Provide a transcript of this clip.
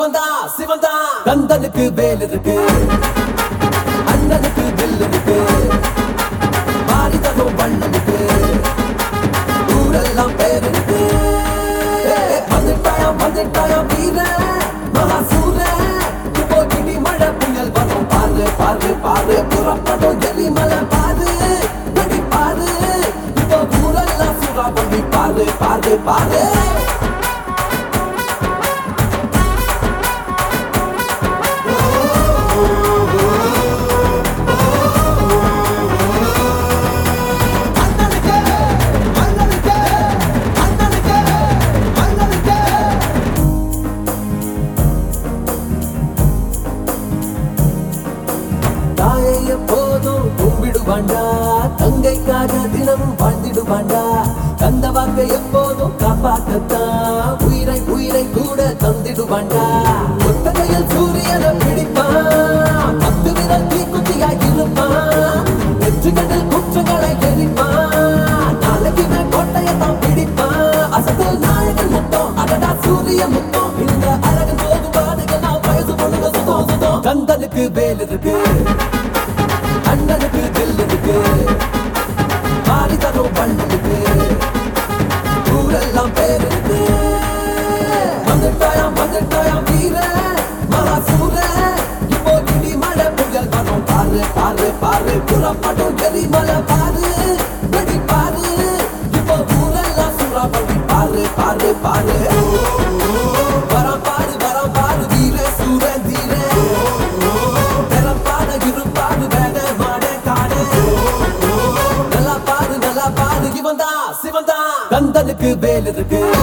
இவன் தான் சிவன் தான் கந்தனுக்கு வேல் இருக்கு அண்ணனுக்கு வில் இருக்கு மாறி தரும் வண்ணனுக்கு ஊரெல்லாம் பேர் இருக்கு வந்துட்டாயம் வந்துட்டாயம் வீர மகாசூர இப்போ இடி மழை புயல் வரும் பாரு பாரு பாரு புறப்படும் எலி மலை பாரு வெடி பாரு இப்போ ஊரெல்லாம் சுறா பண்ணி பாரு பாரு பாரு அண்ணனுக்கு அண்ணனுக்கு அண்ணனுக்கு அண்ணனுக்கு தாயை எப்போதும் கும்பிடுவாண்டா தங்கைக்காக தினமும் வாழ்ந்திடுவாண்டா தந்த வாக்கை எப்போதும் காப்பாற்றத்தான் உயிரை உயிரை கூட தந்திடுவாண்டா ஒத்தகையில் சூரியனை பிடிப்பான் பத்து விரல் தீக்குத்தியாய் இருப்பான் வெற்றிகளில் குற்றங்களை எரிப்பான் நாளைக்கு நான் கோட்டையை தான் பிடிப்பான் அசத்தல் நாயகன் முத்தம் அடடா சூரிய முத்தம் இந்த அழகன் போது பாடுகள் நான் வயசு பொண்ணுங்க சுத்தம் சுத்தம் கந்தனுக்கு வேல் இருக்கு அண்ணனுக்கு தில் இருக்கு மாறி தரும் பண்ணனுக்கு ஊரெல்லாம் பேர் இருக்கு வந்துட்டாயாம் வந்துட்டாயாம் வீர மகாசூர இப்போ இடி மழை புயல் வரும் பாரு பாரு பாரு புறப்படும் எரிமலை பாரு வெடி பாரு இப்போ ஊரெல்லாம் சுறா பண்ணி பாரு பாரு பாரு வரம் பாரு வரம் பாரு வீர சூர தீர வெலம் பாரு இருப்பாரு வேட மாட காடு நல்லா பாரு நல்லா பாரு இவன் தான் சிவன் தான் கந்தனுக்கு வேல் இருக்கு